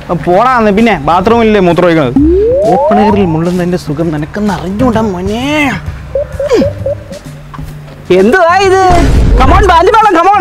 പോടാന്ന് പിന്നെ ബാത്റൂമിലല്ലേ മൂത്രം ഒഴിക്കണത് ഓപ്പൺ എയറിൽ മുള്ളുന്നതിന്റെ സുഖം നിനക്കെന്ന് അറിഞ്ഞൂടാ മോനെ എന്തുവാ ഇത് കമോൺ ബാലിമേളം കമോൺ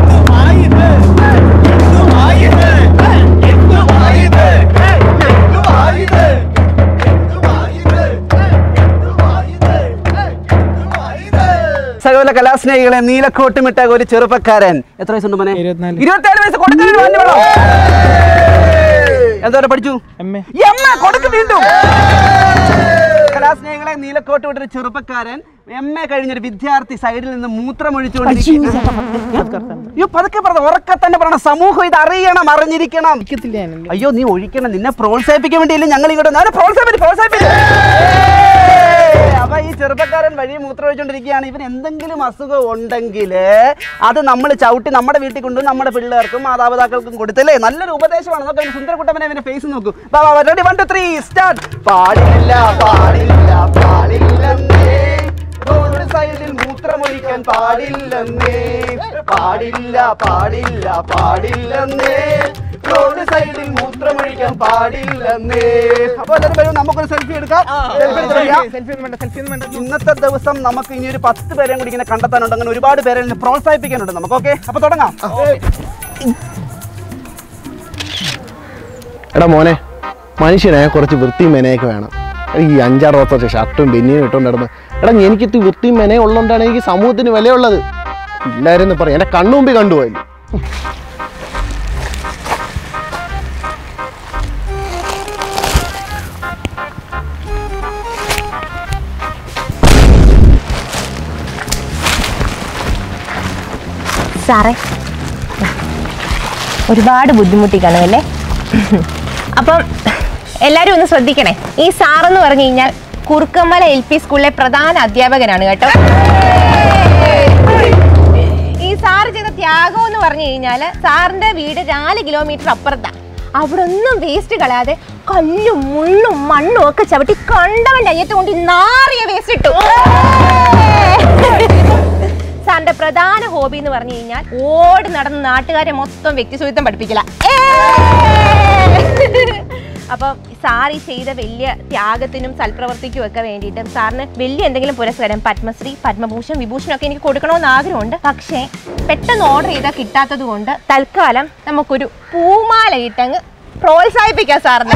സകല കലാസ്നേഹികളെ നീലക്കോട്ടുമിട്ട ഒരു ചെറുപ്പക്കാരൻ എത്ര വയസ്സുണ്ട് മോനെ ഇരുപത്തിനാല്. ഇരുപത്തിയേഴ് വയസ്സ് കൊടുത്തൊരു ബാലിമേളം എന്തോരെ പഠിച്ചു എം എ എമ്മ കൊടുക്ക് വീണ്ടും കലാസ്നേഹികളെ നീലക്കോട്ട് വിട്ടൊരു ചെറുപ്പക്കാരൻ എം എ കഴിഞ്ഞൊരു വിദ്യാർത്ഥി സൈഡിൽ നിന്ന് മൂത്രമൊഴിച്ചുകൊണ്ടിരിക്കുന്നു അയ്യോ പതുക്കെ പറഞ്ഞ ഉറക്കെ തന്നെ പറയണം സമൂഹം ഇത് അറിയണം അറിഞ്ഞിരിക്കണം അയ്യോ നീ ഒഴിക്കണം നിന്നെ പ്രോത്സാഹിപ്പിക്കാൻ വേണ്ടിയല്ലേ ഞങ്ങൾ ഇങ്ങോട്ട് വന്നത്. അവനെ പ്രോത്സാഹിപ്പിച്ച് പ്രോത്സാഹിപ്പിച്ച് അപ്പൊ ഈ ചെറുപ്പക്കാരൻ വഴി മൂത്രമൊഴിച്ചോണ്ടിരിക്കുകയാണ് ഇവൻ എന്തെങ്കിലും അസുഖം ഉണ്ടെങ്കിൽ അത് നമ്മൾ ചവിട്ടി നമ്മുടെ വീട്ടിൽ കൊണ്ടു നമ്മുടെ പിള്ളേർക്കും മാതാപിതാക്കൾക്കും കൊടുത്തല്ലേ നല്ലൊരു ഉപദേശമാണ് നോക്കാം സുന്ദരക്കുട്ടവനെ അവന്റെ ഫേസ് നോക്കൂ ready one two three start പാടില്ല പാടില്ല പാടില്ലെന്നേ റോഡ് സൈഡിൽ മൂത്രമൊഴിക്കാൻ പാടില്ലെന്നേ പാടില്ല പാടില്ല പാടില്ലെന്നേ റോഡ് സൈഡിൽ മൂത്രമൊഴിക്കാൻ പാടില്ലെന്നേ അപ്പൊ എല്ലാവരും വരൂ നമുക്കൊരു സെൽഫി എടുക്കാം സെൽഫി എടുത്ത് വരിക. ഇന്നത്തെ ദിവസം നമുക്ക് ഇനി ഒരു പത്ത് പേരെയും കൂടി ഇങ്ങനെ കണ്ടെത്താനുണ്ട് അങ്ങനെ ഒരുപാട് പേരെ ഇതിനെ പ്രോത്സാഹിപ്പിക്കാനുണ്ട് നമുക്ക് ഓക്കെ അപ്പൊ തുടങ്ങാം എടാ മോനെ മനുഷ്യനെ കുറച്ച് വൃത്തിയും മെനയൊക്കെ വേണം എടാ, ഈ അഞ്ചാറ് ദിവസത്തെ ഷർട്ടും ബെന്നിയും ഇട്ടുകൊണ്ട് നടന്ന് എടാ എനിക്കിത് വൃത്തിയും മെനയും ഉള്ളതുകൊണ്ടാണ് എനിക്ക് സമൂഹത്തിന് വിലയുള്ളത് ഇല്ലായിരുന്നു പറയാം എൻ്റെ കണ്ണുമുമ്പിൽ കണ്ടുപോയില്ല സാറേ ഒരുപാട് ബുദ്ധിമുട്ടി കാണുമല്ലേ അപ്പം എല്ലാവരും ഒന്ന് ശ്രദ്ധിക്കണേ ഈ സാറെന്ന് പറഞ്ഞു കഴിഞ്ഞാൽ കുറുക്കമ്മല എൽ പി സ്കൂളിലെ പ്രധാന അധ്യാപകനാണ് കേട്ടോ ഈ സാറ് ചെയ്ത ത്യാഗം എന്ന് പറഞ്ഞു കഴിഞ്ഞാൽ സാറിന്റെ വീട് നാല് കിലോമീറ്റർ അപ്പുറത്താ അവിടെ ഒന്നും വേസ്റ്റ് കളയാതെ കല്ലും മുള്ളും മണ്ണും ഒക്കെ ചവിട്ടി കണ്ടവന്റെ അയ്യത്ത് കൊണ്ട് ഈ നാറിയ വേസ്റ്റ് ഇട്ടു സാറിന്റെ പ്രധാന ഹോബി എന്ന് പറഞ്ഞു കഴിഞ്ഞാൽ ഓടി നടന്ന് നാട്ടുകാരെ മൊത്തം വ്യക്തിശുചിത്വം പഠിപ്പിക്കല അപ്പം സാർ ഈ ചെയ്ത വലിയ ത്യാഗത്തിനും സൽപ്രവർത്തിക്കും ഒക്കെ വേണ്ടിയിട്ട് സാറിന് വലിയ എന്തെങ്കിലും പുരസ്കാരം പത്മശ്രീ പത്മഭൂഷൺ വിഭൂഷൺ ഒക്കെ എനിക്ക് കൊടുക്കണമെന്ന് ആഗ്രഹമുണ്ട് പക്ഷേ പെട്ടെന്ന് ഓർഡർ ചെയ്താൽ കിട്ടാത്തത് കൊണ്ട് തൽക്കാലം നമുക്കൊരു പൂമാല ഇട്ടങ്ങ് പ്രോത്സാഹിപ്പിക്കാം സാറിന്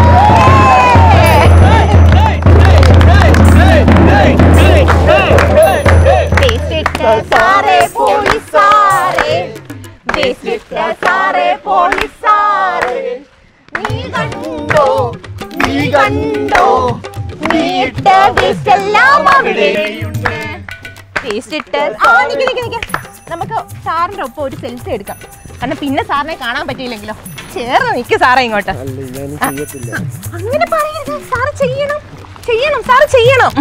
ദേശിട്ട സാറേ പോലീസാറേ ദേശിട്ട സാറേ പോലീസാറേ നീ കണ്ടോ നീ കണ്ടോ നീ ഇട്ട വേസ്റ്റ് എല്ലാം അവിടെയുണ്ട് വേസ്റ്റ് ഇട്ട് ആ നിക്ക് നിക്ക് നിക്ക് നമുക്ക് സാറിന്റെ ഒപ്പം ഒരു സെൽഫി എടുക്കാം കാരണം പിന്നെ സാറിനെ കാണാൻ പറ്റിയില്ലെങ്കിലോ ചേർന്ന് നിക്ക് സാറേ ഇങ്ങോട്ട് അങ്ങനെ പറയരുത് സാറ് ചെയ്യണം ചെയ്യണം സാറ് ചെയ്യണം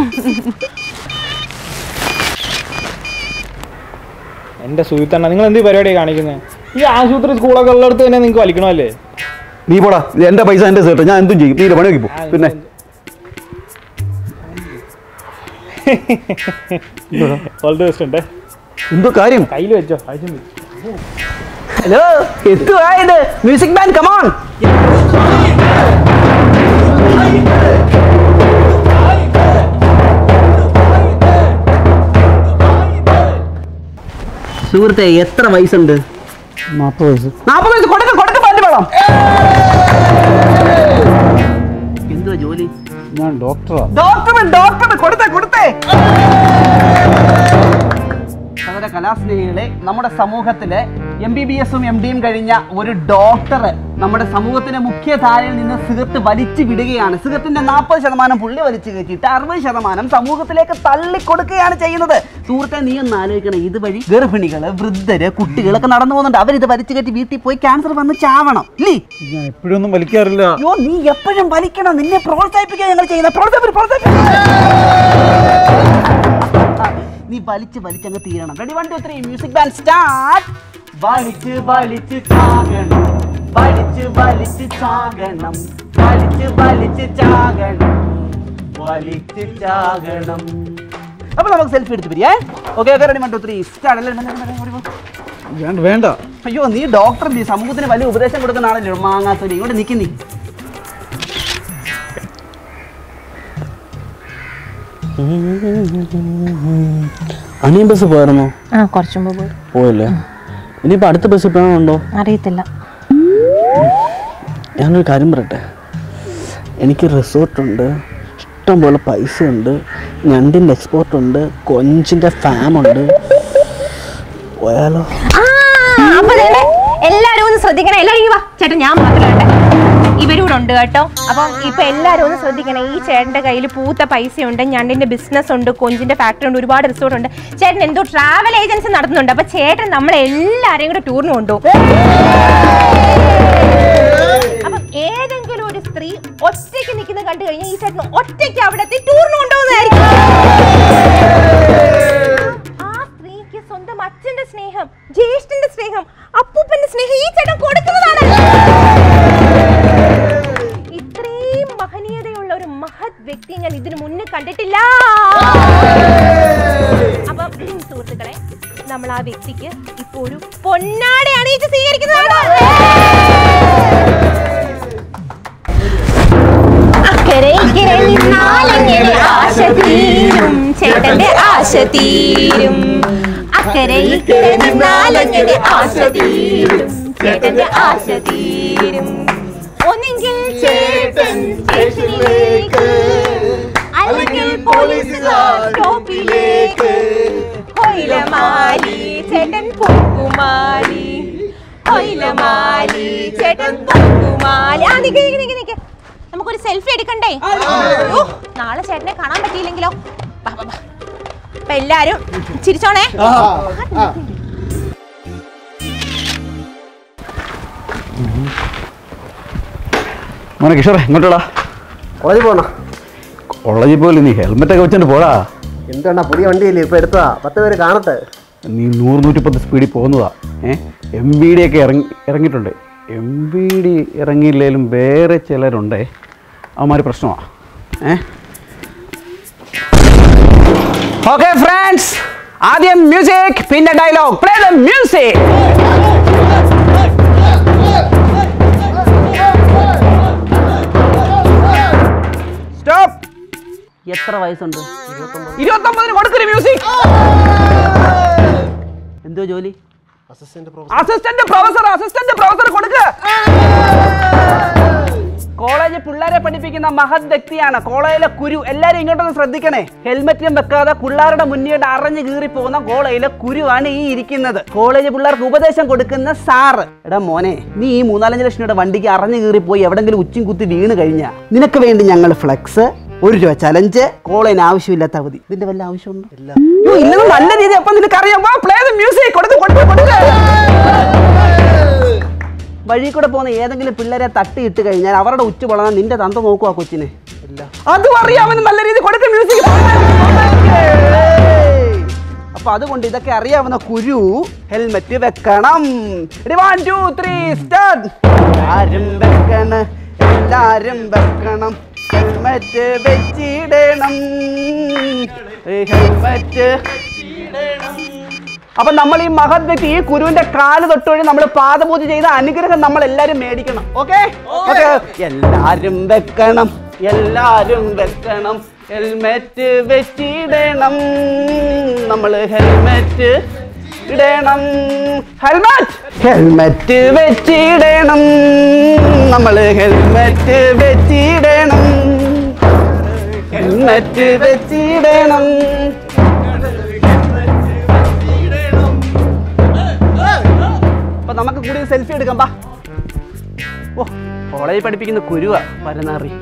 എന്റെ സുഹൃത്തണ്ണ നിങ്ങൾ എന്ത് പരിപാടിയാണ് കാണിക്കുന്നത് ഈ ആശുപത്രി സ്കൂളൊക്കെ ഉള്ളിടത്ത് തന്നെ നിങ്ങൾക്ക് വലിക്കണമല്ലേ നീ പോടാ ഇത് എന്റെ പൈസ എന്റെ സേട്ട് ഞാൻ എന്തും ചെയ്യും നീ പണി നോക്കി പോ പിന്നെ ഓൾ ദ ബെസ്റ്റ് ഉണ്ടേ എന്തോ കാര്യം കയ്യിൽ വെച്ചോ ആവശ്യം വെച്ചു ഹലോ എന്തുവാ ഇത് മ്യൂസിക് ബാൻഡ് കമോൺ സുഹൃത്തെ എത്ര വയസ്സുണ്ട് നാൽപ്പത് വയസ്സ് നാൽപ്പത് വയസ്സ് കൊടുക്ക കൊടുക്ക പാട്ട് വേണം എന്തുവാ ജോലി ഞാൻ ഡോക്ടറാ ഡോക്ടർ ഡോക്ടർ കൊടുത്തേ കൊടുത്തേ സകല കലാസ്നേഹികളെ നമ്മുടെ സമൂഹത്തിലെ എം ബി ബി എസും എം ഡിയും കഴിഞ്ഞ ഒരു ഡോക്ടർ നമ്മുടെ സമൂഹത്തിന്റെ മുഖ്യധാരയിൽ നിന്ന് സിഗരറ്റ് വലിച്ചു വിടുകയാണ് സിഗരറ്റിന്റെ നാൽപ്പത് ശതമാനം പുള്ളി വലിച്ചു കയറ്റിയിട്ട് അറുപത് ശതമാനം സമൂഹത്തിലേക്ക് തള്ളിക്കൊടുക്കുകയാണ് ചെയ്യുന്നത് സുഹൃത്തെ നീ ഒന്ന് ആലോചിക്കണം ഇതുവഴി ഗർഭിണികള് വൃദ്ധര് കുട്ടികളൊക്കെ നടന്നു പോകുന്നുണ്ട് അവരിത് വലിച്ചു കയറ്റി വീട്ടിൽ പോയി ക്യാൻസർ വന്ന് ചാവണം ഇല്ലേ ഞാൻ എപ്പോഴും ഒന്നും വലിക്കാറില്ല അയ്യോ നീ എപ്പോഴും വലിക്കണം നിന്നെ പ്രോത്സാഹിപ്പിക്കുക ഞങ്ങൾ ചെയ്യുന്നത് പ്രോത്സാഹിപ്പിക്കും പ്രോത്സാഹിപ്പിക്കും നീ വലിച്ച് വലിച്ചങ്ങ് തീരണം ready one two three music band start വലിച്ച് വലിച്ച് ചാകണം വലിച്ച് വലിച്ച് ചാകണം വലിച്ച് വലിച്ച് ചാകണം വലിച്ച് ചാകണം അപ്പൊ നമുക്ക് സെൽഫി എടുത്ത് പിരിയേ okay okay ready one two three start വേണ്ട വേണ്ട അയ്യോ നീ ഡോക്ടർ നീ സമൂഹത്തിന് വലിയ ഉപദേശം കൊടുക്കുന്ന ആളല്ലേ മാങ്ങാത്തൊരി ഇവിടെ നിൽക്കുന്നീ അനിയൻ ബസ് പോയായിരുന്നോ ആ കുറച്ചും മുമ്പ് പോയല്ലേ ഇനിയിപ്പോൾ അടുത്ത ബസ് ഇപ്പോഴുണ്ടോ അറിയത്തില്ല ഞാനൊരു കാര്യം പറയട്ടെ എനിക്ക് റിസോർട്ടുണ്ട് ഇഷ്ടംപോലെ പൈസ ഉണ്ട് ഞണ്ടിൻ്റെ എക്സ്പോർട്ട് ഉണ്ട് കൊഞ്ചിൻ്റെ ഫാമുണ്ട് പോയാലോ ആ, അപ്പൊ ദേ എല്ലാരും ഒന്ന് ശ്രദ്ധിക്കണേ എല്ലാരും ഇങ്ങ് വാ ചേട്ടൻ ഞാൻ മാത്രമല്ല ഇവരും കൂടെ ഉണ്ട് കേട്ടോ അപ്പം ഇപ്പൊ എല്ലാരും ഒന്ന് ശ്രദ്ധിക്കണേ ഈ ചേട്ടന്റെ കയ്യിൽ പൂത്ത പൈസയുണ്ട് ഞണ്ടിന്റെ ബിസിനസ് ഉണ്ട് കൊഞ്ചിന്റെ ഫാക്ടറി ഉണ്ട് ഒരുപാട് റിസോർട്ട് ഉണ്ട് ചേട്ടൻ എന്തോ ട്രാവൽ ഏജൻസി നടത്തുന്നുണ്ട് അപ്പൊ ചേട്ടൻ നമ്മളെ എല്ലാരെയും കൂടെ ടൂറിന് കൊണ്ടുപോകും അപ്പം ഏതെങ്കിലും ഒരു സ്ത്രീ ഒറ്റയ്ക്ക് നിൽക്കുന്നത് കണ്ടു കഴിഞ്ഞാൽ ഈ ചേട്ടൻ ഒറ്റയ്ക്ക് അവിടെ എത്തി ടൂറിന് കൊണ്ടുപോകുന്നതായിരിക്കും ആ സ്ത്രീക്ക് സ്വന്തം അച്ഛന്റെ സ്നേഹം ജ്യേഷ്ഠന്റെ സ്നേഹം അപ്പൂപ്പന്റെ സ്നേഹം ഈ ചേട്ടൻ കൊടുക്കുന്നതാണ് ഇത്രയും മഹനീയതയുള്ള ഒരു മഹത് വ്യക്തിയെ ഞാൻ ഇതിനു മുന്നേ കണ്ടിട്ടില്ല അപ്പം സുഹൃത്തുക്കളെ നമ്മൾ ആ വ്യക്തിക്ക് ഇപ്പൊ ഒരു പൊന്നാടെ അണിയിച്ച് സ്വീകരിക്കുന്നതാണ് അക്കരെ ഇക്കരെ നിന്നാലെങ്ങനെ ആശ തീരും ചേട്ടന്റെ ആശ തീരും അക്കരെ ഇക്കരെ നിന്നാലെങ്ങനെ ആശ തീരും ചേട്ടന്റെ ആശ തീരും ഒന്നെങ്കിൽ ചേട്ടൻ സ്റ്റേഷനിലേക്ക് അല്ലെങ്കിൽ പോലീസുകാർ ടോപ്പിലേക്ക് ഹൊയിലമാലി ചേട്ടൻ പൊക്കുമാലി ഹൊയിലമാലി ചേട്ടൻ പൊക്കുമാലി ആ നിക്ക് നിക്ക് നിക്ക് നിക്ക് നമുക്കൊരു സെൽഫി എടുക്കണ്ടേ ഓ, നാളെ ചേട്ടനെ കാണാൻ പറ്റിയില്ലെങ്കിലോ വാ, വാ, വാ. അപ്പൊ എല്ലാരും ചിരിച്ചോണേ മോനെ കിഷോറെ ഇങ്ങോട്ടാ കോളേജിൽ പോണോ കോളേജിൽ പോലും നീ ഹെൽമെറ്റ് ഒക്കെ വെച്ചോണ്ട് പോടാ എന്താണ് പുതിയ വണ്ടിയല്ലേ ഇപ്പൊ എടുത്തതാ പത്ത് പേര് കാണട്ടെ നീ നൂറ് നൂറ്റിപ്പത്ത് സ്പീഡിൽ പോകുന്നതാ ഏ എം ബി ഡി ഒക്കെ ഇറങ്ങി ഇറങ്ങിയിട്ടുണ്ട് എം ബി ഡി ഇറങ്ങിയില്ലെങ്കിലും വേറെ ചിലരുണ്ടേ അവന്മാർ പ്രശ്നമാണ് ഏ ഓക്കെ ഫ്രണ്ട്സ് ആദ്യം മ്യൂസിക് പിന്നെ dialogue play the music stop എത്ര വയസ്സുണ്ട് ഇരുപത്തൊമ്പതിന് കൊടുക്കൊരു മ്യൂസിക് എന്തോ ജോലി അസിസ്റ്റന്റ് പ്രൊഫസർ അസിസ്റ്റന്റ് പ്രൊഫസർ കൊടുക്ക കോളേജ് പിള്ളേരെ പഠിപ്പിക്കുന്ന മഹത് വ്യക്തിയാണ് കോളേജിലെ കുരു എല്ലാരും ഇങ്ങോട്ടൊന്ന് ശ്രദ്ധിക്കണേ ഹെൽമെറ്റും വെക്കാതെ പിള്ളേരുടെ മുന്നിട്ട് അറിഞ്ഞു കീറി പോകുന്ന കോളേജിലെ കുരുവാണ് ഈ ഇരിക്കുന്നത് കോളേജ് പിള്ളേർക്ക് ഉപദേശം കൊടുക്കുന്ന സാറ് എടാ മോനെ നീ ഈ മൂന്നാലഞ്ച് ലക്ഷം രൂപയുടെ വണ്ടിക്ക് അറിഞ്ഞു കീറി പോയി എവിടെങ്കിലും ഉച്ചും കുത്തി വീണ് കഴിഞ്ഞാൽ നിനക്ക് വേണ്ടി ഞങ്ങൾ ഫ്ലെക്സ് ഒരു രൂപ ചലഞ്ച് കോളേജിന് ആവശ്യമില്ലാത്ത അവധി ഇതിന്റെ വല്ല ആവശ്യമുണ്ടോ അയ്യോ, ഇല്ലെന്ന് നല്ല രീതി അപ്പൊ നിനക്ക് അറിയാം പ്ലേ ദ മ്യൂസിക് കൊടുത്ത് കൊടുത്ത് കൊടുത്ത് വഴി കൂടെ പോകുന്ന ഏതെങ്കിലും പിള്ളേരെ തട്ടിയിട്ട് കഴിഞ്ഞാൽ അവരുടെ ഉച്ച പൊളാൻ നിന്റെ തന്ത നോക്കുക ആ കൊച്ചിനെ അതും അറിയാമെന്ന് നല്ല രീതി കൊടുക്ക മ്യൂസിക് അപ്പൊ അതുകൊണ്ട് ഇതൊക്കെ അറിയാവുന്ന കുരു ഹെൽമെറ്റ് വെക്കണം വൺ ടു ത്രീ സ്റ്റാർട്ട് എല്ലാരും വെക്കണ എല്ലാരും വെക്കണം ഹെൽമെറ്റ് വെച്ചിടണം ഹെൽമെറ്റ് അപ്പൊ നമ്മൾ ഈ മഹത് വ്യക്തി ഈ കുരുവിന്റെ കാല് തൊട്ടുവഴി നമ്മൾ പാദപൂജ ചെയ്ത അനുഗ്രഹം നമ്മൾ എല്ലാരും മേടിക്കണം ഓക്കെ ഓക്കെ എല്ലാരും വെക്കണം എല്ലാരും വെക്കണം ഹെൽമെറ്റ് വെച്ചിടണം നമ്മൾ ഹെൽമെറ്റ് ഇടണം ഹെൽമെറ്റ് ഹെൽമെറ്റ് വെച്ചിടണം നമ്മൾ ഹെൽമെറ്റ് വെച്ചിടണം ഹെൽമെറ്റ് വെച്ചിടണം അപ്പൊ നമുക്ക് കൂടി സെൽഫി എടുക്കാം ബാ ഓ കോളേജിൽ പഠിപ്പിക്കുന്ന കുരുവാ പരനാറി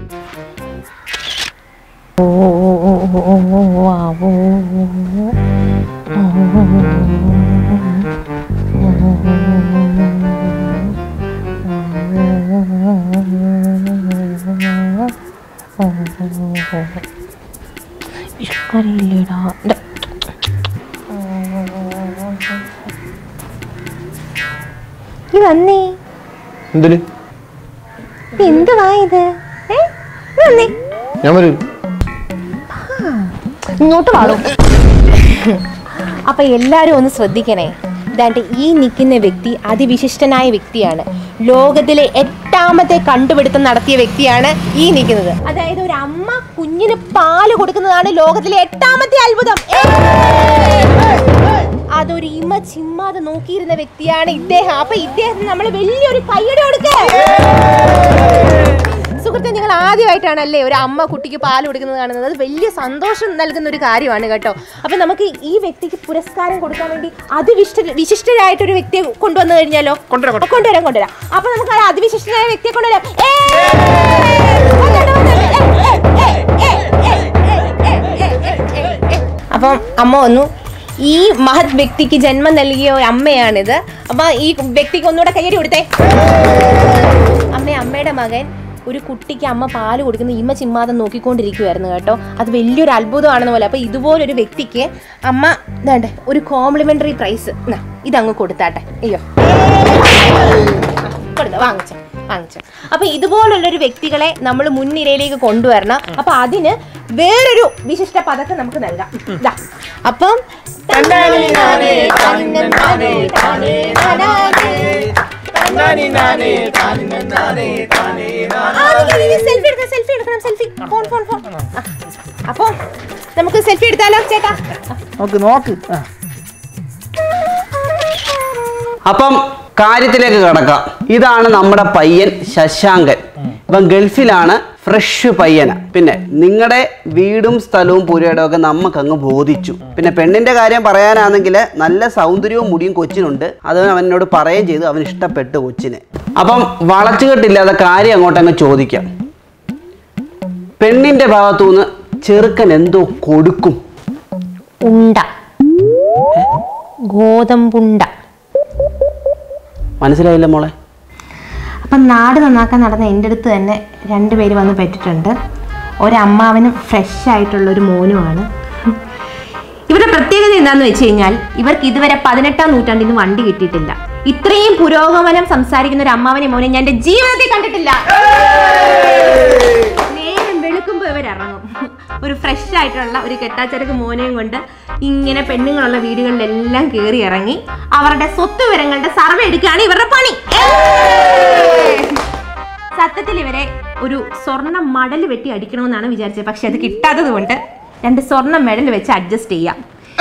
ഇഷ്ടമില്ലടാ നീ വന്നേ എന്തിന് ഇത് എന്തുവാ ഇത് ഏ? നീ വന്നേ ഞാൻ വരും ഇങ്ങോട്ട് വാളൂ അപ്പൊ എല്ലാരും ഒന്ന് ശ്രദ്ധിക്കണേ ഇതാണ്ട് ഈ നിൽക്കുന്ന വ്യക്തി അതിവിശിഷ്ടനായ വ്യക്തിയാണ് ലോകത്തിലെ എട്ടാമത്തെ കണ്ടുപിടുത്തം നടത്തിയ വ്യക്തിയാണ് ഈ നിൽക്കുന്നത് അതായത് ഒരു അമ്മ കുഞ്ഞിന് പാല് കൊടുക്കുന്നതാണ് ലോകത്തിലെ എട്ടാമത്തെ അത്ഭുതം ഏയ്! അതൊരു ഇമ ചിമ്മാതെ നോക്കിയിരുന്ന വ്യക്തിയാണ് ഇദ്ദേഹം അപ്പൊ ഇദ്ദേഹത്തിന് നമ്മൾ വലിയൊരു കയ്യടി കൊടുക്കേ സുഹൃത്തെ നിങ്ങൾ ആദ്യമായിട്ടാണല്ലേ ഒരു അമ്മ കുട്ടിക്ക് പാൽ കൊടുക്കുന്നത് കാണുന്നത് അത് വലിയ സന്തോഷം നൽകുന്ന ഒരു കാര്യമാണ് കേട്ടോ അപ്പൊ നമുക്ക് ഈ വ്യക്തിക്ക് പുരസ്കാരം കൊടുക്കാൻ വേണ്ടി അതിവിഷ്ട വിശിഷ്ടരായിട്ടൊരു വ്യക്തിയെ കൊണ്ടുവന്നു കഴിഞ്ഞാലോ കൊണ്ടുവരാം, ആ, കൊണ്ടുവരാം കൊണ്ടുവരാം അപ്പൊ നമുക്ക് ആ അതിവിശിഷ്ടനായ വ്യക്തിയെ കൊണ്ടുവരാം ഏയ്! വന്നോട്ടെ, വന്നോട്ടെ. ഏയ്, ഏയ്, ഏയ്, ഏയ്, ഏയ്, ഏയ്, ഏയ്, ഏയ്, ഏയ്, ഏയ്. അപ്പം അമ്മ വന്നു ഈ മഹത് വ്യക്തിക്ക് ജന്മം നൽകിയ ഒരു അമ്മയാണിത് അപ്പൊ ഈ വ്യക്തിക്ക് ഒന്നുകൂടെ കയ്യടി കൊടുത്തേ അമ്മ അമ്മയുടെ മകൻ ഒരു കുട്ടിക്ക് അമ്മ പാല് കൊടുക്കുന്ന ഇമ്മ ചിമ്മാതെ നോക്കിക്കൊണ്ടിരിക്കുവായിരുന്നു കേട്ടോ അത് വലിയൊരു അത്ഭുതമാണെന്ന് പോലെ അപ്പോൾ ഇതുപോലൊരു വ്യക്തിക്ക് അമ്മ വേണ്ട ഒരു കോംപ്ലിമെന്ററി പ്രൈസ് ഇതങ്ങ് കൊടുത്താട്ടെ അയ്യോ കൊടുത്ത വാങ്ങിച്ചു വാങ്ങിച്ചു അപ്പൊ ഇതുപോലുള്ളൊരു വ്യക്തികളെ നമ്മൾ മുൻനിരയിലേക്ക് കൊണ്ടുവരണം അപ്പൊ അതിന് വേറൊരു വിശിഷ്ട പദക്കം നമുക്ക് നൽകാം ഇതാ അപ്പം സെൽഫി എടുക്കാം സെൽഫി എടുക്കണം സെൽഫി ഫോൺ ഫോൺ ഫോൺ അപ്പൊ നമുക്ക് സെൽഫി എടുത്താലോ ചേട്ടാ നോക്ക് നോക്ക് ആ. അപ്പം കാര്യത്തിലേക്ക് കടക്കാം ഇതാണ് നമ്മുടെ പയ്യൻ ശശാങ്കൻ ഇപ്പം ഗൾഫിലാണ് ഫ്രഷ് പയ്യന പിന്നെ നിങ്ങളുടെ വീടും സ്ഥലവും പുരയിടവും ഒക്കെ നമുക്കങ്ങ് ബോധിച്ചു പിന്നെ പെണ്ണിന്റെ കാര്യം പറയാനാണെങ്കിൽ നല്ല സൗന്ദര്യവും മുടിയും കൊച്ചിനുണ്ട് അത് അവൻ എന്നോട് പറയുകയും ചെയ്തു അവൻ ഇഷ്ടപ്പെട്ടു കൊച്ചിന് അപ്പം വളച്ചുകെട്ടില്ലാതെ കാര്യം അങ്ങോട്ടങ്ങ് ചോദിക്കാം പെണ്ണിന്റെ ഭാഗത്തുനിന്ന് ചെറുക്കൻ എന്തോ കൊടുക്കും ഉണ്ട ഗോതമ്പുണ്ട മനസ്സിലായില്ല മോളെ അപ്പം നാട് നന്നാക്കാൻ നടന്ന എൻ്റെ അടുത്ത് തന്നെ രണ്ട് പേര് വന്ന് പെട്ടിട്ടുണ്ട് ഒരമ്മാവനും ഫ്രഷ് ആയിട്ടുള്ള ഒരു മോനുമാണ് ഇവരുടെ പ്രത്യേകത എന്താണെന്ന് വെച്ച് കഴിഞ്ഞാൽ ഇവർക്ക് ഇതുവരെ പതിനെട്ടാം നൂറ്റാണ്ടിൽ നിന്ന് വണ്ടി കിട്ടിയിട്ടില്ല ഇത്രയും പുരോഗമനം സംസാരിക്കുന്ന ഒരു അമ്മാവനെ മോനെ ഞാൻ എൻ്റെ ജീവിതത്തിൽ കണ്ടിട്ടില്ല നേരം വെളുക്കുമ്പോൾ ഇവരിറങ്ങും ഒരു ഫ്രഷ് ആയിട്ടുള്ള ഒരു കെട്ടാച്ചരക്ക് മോനെയും കൊണ്ട് ഇങ്ങനെ പെണ്ണുങ്ങളുള്ള വീടുകളിലെല്ലാം കയറി ഇറങ്ങി അവരുടെ സ്വത്ത് വിവരങ്ങളുടെ സർവേ എടുക്കുകയാണ് ഇവരുടെ പണി സത്യത്തിൽ ഇവരെ ഒരു സ്വർണ്ണ മടൽ വെട്ടി അടിക്കണമെന്നാണ് വിചാരിച്ചത് പക്ഷെ അത് കിട്ടാത്തത് കൊണ്ട് രണ്ട് സ്വർണ്ണ മെഡൽ വെച്ച് അഡ്ജസ്റ്റ് ചെയ്യാം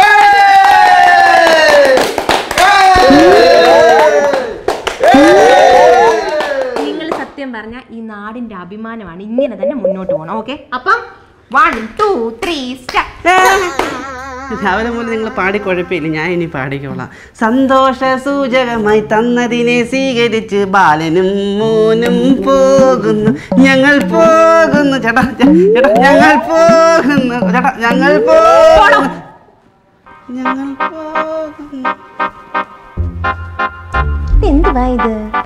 നിങ്ങൾ സത്യം പറഞ്ഞ ഈ നാടിന്റെ അഭിമാനമാണ് ഇങ്ങനെ തന്നെ മുന്നോട്ട് പോകണം ഓക്കെ അപ്പം വൺ ടു ത്രീ സ്റ്റാർട്ട് രാവിലെ മുതൽ നിങ്ങൾ പാടി കുഴപ്പമില്ല ഞാൻ ഇനി പാടിക്കോളാം സന്തോഷ സൂചകമായി തന്നതിനെ സ്വീകരിച്ച് ബാലനും മോനും പോകുന്നു ഞങ്ങൾ പോകുന്നു ചേട്ടാ ചേ- ചേട്ടാ ഞങ്ങൾ പോകുന്നു ചേട്ടാ ഞങ്ങൾ പോകുന്നു ഞങ്ങൾ പോകുന്നു എന്തുവാ ഇത്